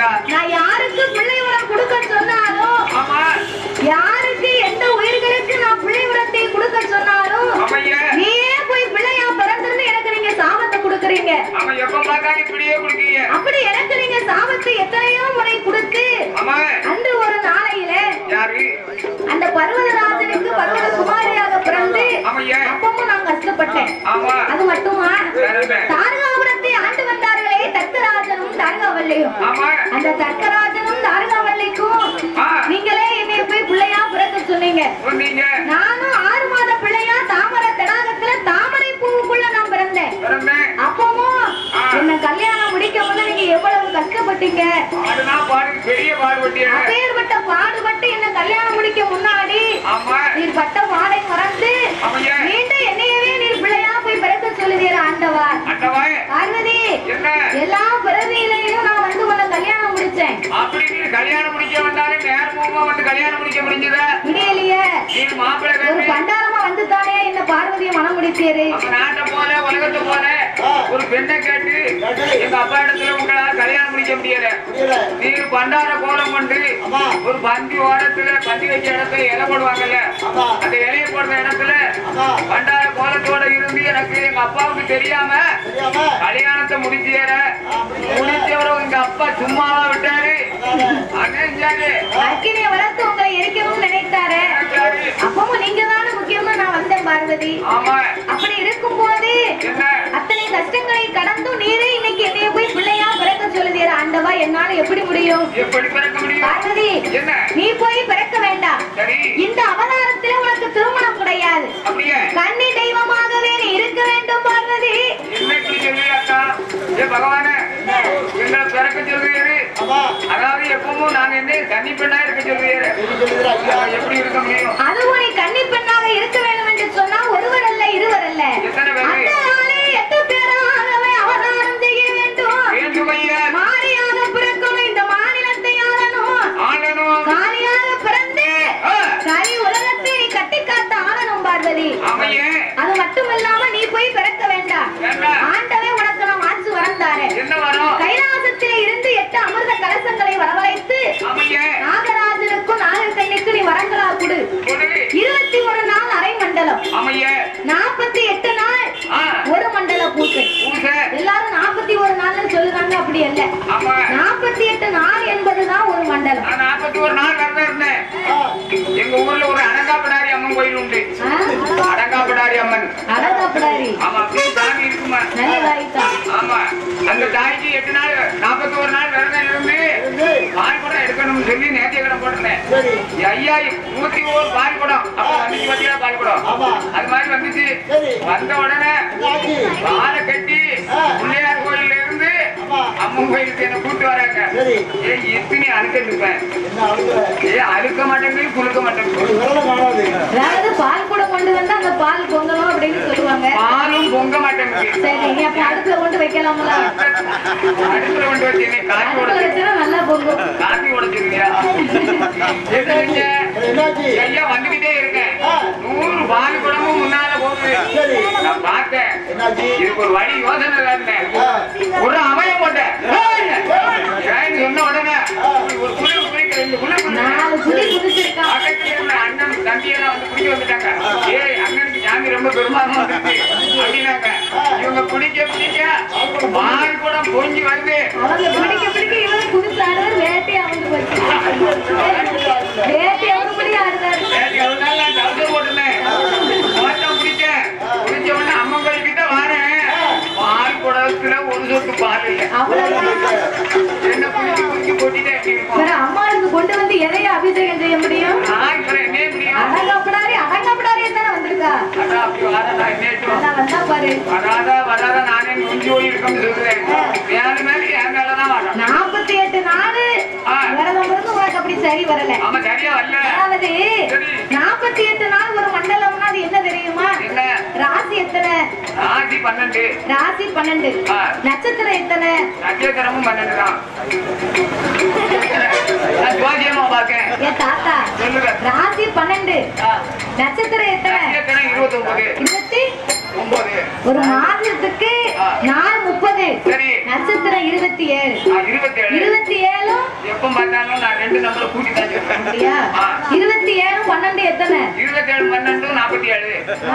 அப்படியா நான் யாருக்கு பிள்ளை வரம் கொடுக்க சொன்னாலும் ஆமா யாருக்கு எந்த உயிர்களுக்கு நான் பிள்ளை வரத்தை கொடுக்க சொன்னாலும் ஆமையா நீயே போய் பிள்ளையா பிறந்திருந்து எனக்கு நீங்க சாபத்தை கொடுக்குறீங்க ஆமா எப்ப பார்த்தாலும் இப்படியே குடிக்கீங்க அப்படி எனக்கு நீங்க சாபத்தை எத்தனையோ முறை கொடுத்து ஆமா அன்று ஒரு நாளையில யாரு அந்த பர்வதராஜனுக்கு பர்வத குமாரியாக பிறந்து ஆமையா அப்பவும் நான் கஷ்டப்பட்டேன் ஆமா அது மட்டுமா வேறென்ன? தாரகாபுரத்தை ஆண்டு வந்தார்களே தர்க்கராஜனும் தாரகாவல்லியும் ஆமா அந்த தர்க்கராஜனும் தாரகாவல்லிக்கும் ஆ. நீங்களே என்னைய போய் பிள்ளையா பிறக்க சொன்னீங்க சொன்னீங்க நானும் ஆறு மாத பிள்ளையா தாமரை தடாகத்துல தாமரை பூவுக்குள்ள நான் பிறந்தேன் பிறந்தேன் அப்பவும் ஆ. என்ன கல்யாணம் முடிக்க போது நீங்க எவ்வளவு கஷ்டப்பட்டீங்க பாடுனா பாடு பெரிய பாடுபட்டிய அப்பேற்பட்ட பாடுபட்டு என்ன கல்யாணம் முடிக்க முன்னாடி ஆமா நீர் பட்ட பாடை மறந்து ஆமையா மீண்டும் என்னையவே நீர் பிள்ளையா போய் பிறக்க சொல்லுதீர் ஆண்டவா அண்டவாய் பார்வதி என்ன எல்லா பிறவியிலையும் நான் வந்து உன்னை கல்யாணம் முடிச்சேன் அப்படி நீ கல்யாணம் முடிக்க வந்தாலும் நேரமுமா வந்து கல்யாணம் முடிக்க முடிஞ்சதா முடியலையே நீ மாப்பிள்ளை ஒரு வேண்டி பண்டாரமா வந்து தானே இந்த பார்வதியை மனம் முடிச்சேரு நம்ம நாட்டை போல உலகத்தை போல ஒரு பெண்ணை கேட்டு எங்க அப்பா இடத்துல உங்களால கல்யாணம் முடிக்க முடியல நீ பண்டார கோலம் கொண்டு ஒரு பந்தி ஓரத்துல பந்தி வச்ச இடத்துல இலை போடுவாங்கல்ல அந்த இலையை போடுற இடத்துல பண்டார கோலத்தோட இருந்து எனக்கு எங்க அப்பாவுக்கு தெரியாம கல்யாணத்தை முடிச்சியற முடிச்சவரை எங்க அப்பா சும்மாவா விட்டாரு அண்ணன் அக்கினியை வளர்த்து உங்களை எரிக்கணும்னு நினைத்தாரு அப்பவும் நீங்க தானே முக்கியமா நான் வந்தேன் பார்வதி ஆமா அப்படி இருக்கும் போது என்ன அத்தனை கஷ்டங்களை கடந்தும் நீரே இன்னைக்கு என்னைய போய் பிள்ளையா பிறக்க சொல்லுதீர ஆண்டவா என்னால எப்படி முடியும் எப்படி பிறக்க முடியும் பார்வதி என்ன நீ போய் பிறக்க வேண்டாம் சரி இந்த அவதாரத்துல உனக்கு திருமணம் கிடையாது அப்படியே கன்னி தெய்வமாகவே நீ இருக்க வேண்டும் பார்வதி என்ன இப்படி சொல்லுறியாக்கா ஏ பகவானே எங்களை பிறக்க சொல்லுவீரு அதாவது எப்பவும் நாங்க என்ன கன்னி பெண்ணா இருக்க சொல்லுவீரு எப்படி இருக்க முடியும் அதுவும் நீ கன்னி பெண்ணாக இருக்க வேண்டும் என்று சொன்னா ஒருவர் அல்ல இருவர் அல்ல எத்தனை பேரு? அந்த ஆளே எட்டு பேராகவே அவதாரம் செய்ய வேண்டும் வேண்டும் ஐயா மாறியாக பிறக்கணும் இந்த மாநிலத்தை ஆளணும் ஆளணும் காலியாக பிறந்து ஆ, கரி உலகத்தை நீ கட்டி காத்த ஆளணும் பார்வதி ஆமையே அது மட்டும் இல்லாம நீ போய் பிறக்க வேண்டாம் வேண்டாம். ஆண்டவே உனக்கு நான் மாற்று வரந்தாரு என்ன வரும் கைலாசத்திலே இருந்து எட்டு அமிர்த கலசங்களை வரவழைத்து ஆமையே நாகராஜனுக்கும் நாகக்கண்ணிக்கு நீ வரங்களா கொடு கொடு இருபத்தி ஒரு நாள் அரை மண்டலம் ஆமையே நாற்பத்தி எட்டு நாள் ஆ ஒரு மண்டல பூசை பூச எல்லாரும் நாற்பத்தி ஒரு நாள்னு சொல்லுறாங்க அப்படி அல்ல ஆமா நாற்பத்தி எட்டு நாள் என்பதுதான் ஒரு மண்டலம் நான் நாற்பத்தி ஒரு நாள் விரதம் இருந்தேன் எங்க ஊர்ல ஒரு அடங்காப்படாரி அம்மன் கோயில் உண்டு ஆ? அடங்காப்படாரி அம்மன் அழகாப்படாரி ஆமா அப்படியே சாமி இருக்குமா நல்ல வாய்த்தான் ஆமா அந்த தாய்க்கு எட்டு நாள் நாற்பத்தி ஒரு நாள் விரதம் இருந்து பால் குடம் எடுக்கணும்னு சொல்லி நேத்திய கடன் போட்டிருந்தேன் ஐயா நூத்தி ஒரு பால் குடம் அப்ப வந்துச்சு பாத்தீங்களா பால் குடம் அது மாதிரி வந்துச்சு வந்த உடனே பாலை கட்டி பிள்ளையார் கோயில்ல இருந்து அம்மன் கோயிலுக்கு என்ன கூட்டு வராங்க ஏ இத்தனை அழுக்க இருப்பேன் ஏ அழுக்க மாட்டேங்குது குளுக்க மாட்டேங்குது அதாவது பால் கூட கொண்டு வந்து அந்த பால் பொங்கலும் அப்படின்னு சொல்லுவாங்க பாலும் பொங்க மாட்டேங்குது சரி நீ அப்ப அடுப்புல கொண்டு வைக்கலாம்ல அடுப்புல கொண்டு வச்சு காய்ச்சி அடுப்புல உடச்சு வச்சா நல்லா பொங்கும் காப்பி உடைச்சிருக்கியா எதுங்க ஐயா வந்துகிட்டே இருக்கேன் நூறு பால் குடமும் முன்னால போகுது நான் பார்த்தேன் இதுக்கு ஒரு வழி யோசனை இருந்தேன் ஒரு அமையம் போட்டேன் ஏன்னு சொன்ன உடனே ஒரு குழு குளிக்க ரெண்டு குழு குளி நாலு குடி குடிச்சிருக்கான் பக்கத்துல இருந்த அண்ணன் தம்பி எல்லாம் வந்து குடிக்க வந்துட்டாங்க ஏய் அண்ணனுக்கு சாமி ரொம்ப பெருமானம் வந்துச்சு அப்படின்னாங்க இவங்க குடிக்க குடிக்க பால் குடம் பொங்கி வருது அவங்க பிடிக்க பிடிக்க இவங்க குடிச்சாரு வேட்டி அவங்க போச்சு வேட்டி அவங்க பிடி ஆடுறாரு நேத்து ஒரு நாள் நான் trouser போட்டிருந்தேன். மொத்தம் குடிச்சேன். குடிச்ச உடனே அம்மன் கோயில் கிட்ட வாரேன். பால் குடத்துல ஒரு சொட்டு பால் இல்ல. அவ்வளவுதான் என்ன குடிச்சு குடிச்சு கொட்டிட்டே எப்படி இருக்கும்? வேற அம்மாளுக்கு கொண்டு வந்து எதையும் அபிஷேகம் செய்ய முடியும் நான் இப்ப என்ன முடியும்? அடங்கப்படாரி அடங்கப்படாரியே தானே வந்திருக்கா அதான் அப்படி வராதா என்னேட்டும்? அதான் வந்தா பாரு வராதா, வராதா, நானே நொஞ்சு போய் இருக்கேன்னு சொல்றேன். மேல மேல என் மேலதான் வரான். நாற்பத்தி எட்டு நாள் ஆ. விரதம் இருந்து உனக்கு அப்படி சரி வரல ஆமா, சரியா வரல. அதாவது சரி. நாற்பத்தி எட்டு நாள் ஒரு மண்டலம்னா அது என்ன தெரியுமா என்ன? ராசி எத்தனை ராசி பன்னெண்டு. ராசி பன்னெண்டு ஆ. நட்சத்திரம் எத்தனை நட்சத்திரமும் பன்னெண்டுதான். நான் ஜோசியமா பார்க்கேன். என் தாத்தா சொல்லுங்க. ராசி பன்னெண்டு ஆ. நட்சத்திரம் எத்தனை நட்சத்திரம் இருபத்தொன்பது இருபத்தி ஒன்பது ஒரு மாதத்துக்கு ஆ. நாள் முப்பது ஒன்பது சரி நட்சத்திரம் இருபத்தி ஏழு ஆ, இருபத்தேழு இருபத்தி ஏழும் எப்ப பார்த்தாலும் நான் ரெண்டு நம்பரை கூட்டி தான் சொல்றேன் அப்படியா ஆ. இருபத்தி ஏழு பன்னெண்டு எத்தனை இருபத்தேழு பன்னெண்டு நாற்பத்தி ஏழு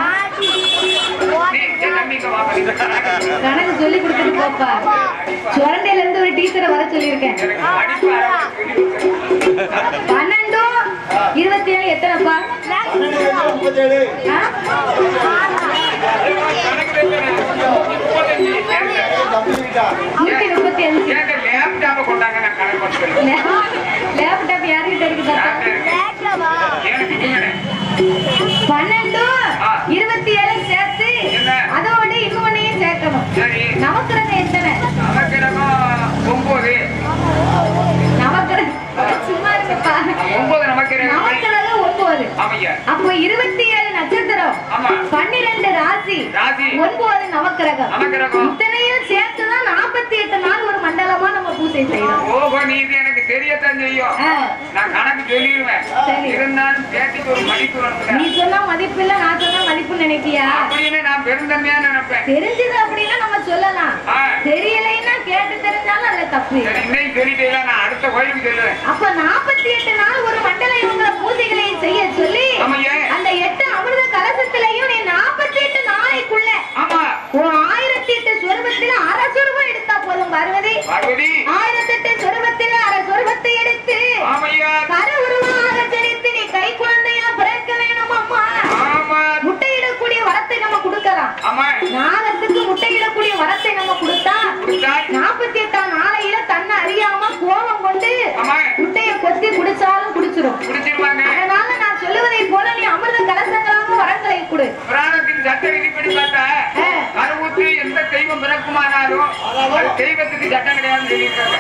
நீ என் தம்பி இங்க வாப்பா, நீங்க கணக்கு. கணக்கு சொல்லி கொடுத்துட்டு போப்பா சுரண்டையில இருந்து ஒரு டீச்சரை வர சொல்லியிருக்கேன் எனக்கு படிப்பு ஆரம்பிச்சு சொல்லி கொடுத்தேன். பன்னெண்டும் இருபத்தி ஏழு எத்தனைப்பா ஆ? கணக்கு தெரிஞ்சவன் முப்பத்தஞ்சு. நூத்தி முப்பத்தி அஞ்சு என்கிட்ட லேப்டாப்பை கொண்டாங்க நான் கணக்கு பண்ண சொல்லுவேன் லேப்டாப் யாருக்கிட்ட இருக்கு தாத்தா எனக்கு இவனே. பன்னெண்டும் ஆ. இருபத்தி ஏழு சேர்த்து என்ன? அதோட இன்னொன்னையும் சேர்க்கணும் சரி நவக்கிரகம் எத்தனை நமக்கிரகம் ஒன்பது நவக்கிரகம் சும்மா இருக்கப்பா ஒன்பது நமக்கிரகம் நவக்கிரகம் ஒன்பது ஆமையா அப்போ இருபத்தி ஏழு நட்சத்திரம் ஆமா பன்னிரெண்டு ராசி ராசி ஒன்பது நவக்கிரகம் நமக்கிரகம் இத்தனையும் சேர்த்துதான் நாற்பத்தி எட்டு நாள் ஒரு மண்டலமா நம்ம பூஜை செய்யறோம் ஓஹோ நீ இது எனக்கு தெரியத்தான் செய்யும் ஆ, நான் கணக்கு சொல்லிடுவேன் சரி. இருந்தாலும் பேட்டிக்கு ஒரு மதிப்பு நீ வரணும் சொன்னா மதிப்பு இல்ல நான் சொன்னா மதிப்பு நினைக்கியா அப்படின்னு நான் பெருந்தன்மையா நினைப்பேன் தெரிஞ்சது அப்படின்னா நம்ம சொல்லலாம் ஆ, தெரியலைன்னா கேட்டு தெரிஞ்சாலும் அதுல தப்பு இல்லை. சரி இன்னைக்கு சொல்லிட்டீங்களா நான் அடுத்த கோயிலுக்கு சொல்லுவேன் அப்ப நாற்பத்தி எட்டு நாள் ஒரு மண்டல இவங்க பூஜைகளை செய்ய சொல்லி ஆமையே அந்த எட்டு அமிர்த கலசத்திலையும் நீ நாற்பத்தி எட்டு நாளைக்குள்ள ஆமா ஒரு ஆயிரத்தி எட்டு சொருபத்துல அரை சொருபம் எடுத்தா போதும் பார்வதி பார்வதி ஆயிரத்தி எட்டு சொருபத்துல அரை சொருபத்தை எடுத்து ஆமையா கர உருவாக ஜனித்து நீ கை குழந்தையா பிறக்க வேணும் அம்மா ஆமா முட்டையிடக்கூடிய வரத்தை நம்ம கொடுக்கலாம் ஆமா நாகத்துக்கு முட்டையிடக்கூடிய வரத்தை நம்ம கொடுத்தா கொடுத்தாய் நாற்பத்தி எட்டாம் நாளையில தன்னை அறியாம கோபம் கொண்டு ஆமா முட்டைய கொத்தி குடிச்சாலும் குடிச்சிரும் குடிச்சிருவாங்க அதனால நான் சொல்லுவதை போல நீ அமிர்த கலசங்களாக வரங்களை கொடு புராணத்தின் சட்ட விதிப்படி பார்த்தா ஆ. கருவுற்று எந்த தெய்வம் பிறக்குமானாலும் அது தெய்வத்துக்கு சட்டம் கிடையாதுன்னு சொல்லியிருக்காங்க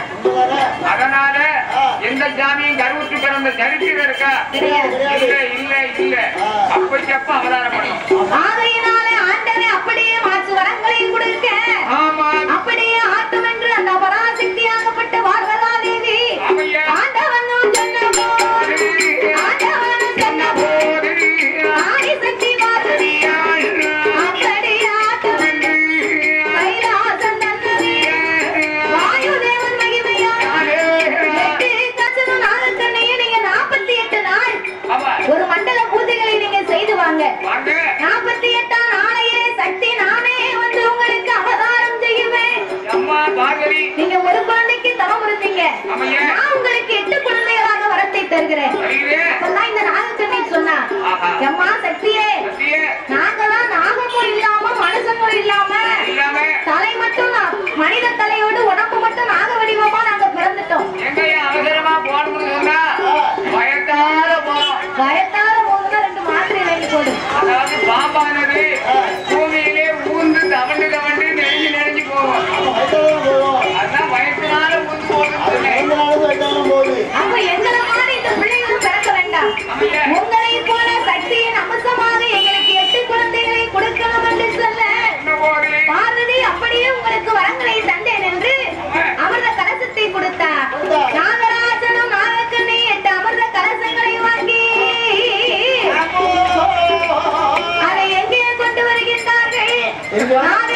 அதனால எந்த சாமியும் கருவுற்று பிறந்த சரித்திரம் இருக்கா கிடையாது இல்ல இல்ல இல்ல அப்பைக்கு அப்ப அவதாரம் பண்ணும் ஆகையினாலே ஆண்டனை அப்படியே மாற்று வரங்களை கொடுக்க ஆமா அப்படியே ஆட்டம் என்று அந்த பராசக்தியாகப்பட்ட பார்வதா தேவி ஆமையா ஆண்டவனும் சொன்ன போது ஆண்டவனும் சொன்ன போது ஆதி சக்தி பார்வதி அப்படி ஆட்டம் என்று கைலாசம் தன்னதி வாயு தேவன் மகிமையா எட்டு கச்சனும் நாகக்கண்ணையும் நீங்க நாற்பத்தி எட்டு நாள் ஆமா ஒரு மண்டல பூஜைகளை நீங்க செய்து வாங்க வாங்க நாற்பத்தி எட்டாம் நாளையே சக்தி நானே வந்து உங்களுக்கு அவதாரம் செய்யுவேன் அம்மா பார்வதி நீங்க ஒரு குழந்தைக்கு தவம் இருந்தீங்க ஆமையா நான் உங்களுக்கு எட்டு குழந்தைகளாக வரத்தை தருகிறேன் வருகிறே அப்பதான் இந்த நாகக்கண்ணை சொன்னா ஆஹா. எம்மா சக்தியே சத்தியே நாங்கெல்லாம் நாகமும் இல்லாம மனுஷங்களும் இல்லாம இல்லாம தலை மட்டும் நா- மனித தலையோடு உடம்பு மட்டும் நாக வடிவமா நாங்க பிறந்துட்டோம் எங்கய்யா அவசரமா போகணும்னு சொன்னா பயத்தால போறோம் பயத்தால போதுன்னா ரெண்டு மாத்திரை வாங்கி போடு அதாவது பாம்பானது பூமியிலே ஊந்து தவண்டு தவண்டு நெருங்கி நெருங்கி போகும் அதான் பயத்தினால ஊந்து போகுதுன்னு சொன்னேன் அப்ப எங்களை மாதிரி இந்த பிள்ளைகளும் பிறக்க வேண்டாம் ஆமையா உங்களை போல சக்தியின் அம்சமாக எங்களுக்கு எட்டு குழந்தைகளை கொடுக்கலாம் என்று சொல்ல என்ன போது பார்வதி அப்படியே உங்களுக்கு வரங்களை தந்தேன் என்று அமிர்த கலசத்தை கொடுத்தார் நாகராஜனும் நாகக்கண்ணை எட்டு அமிர்த கலசங்களை வாங்கி அதை எங்கே கொண்டு வருகின்றார்கள் நாக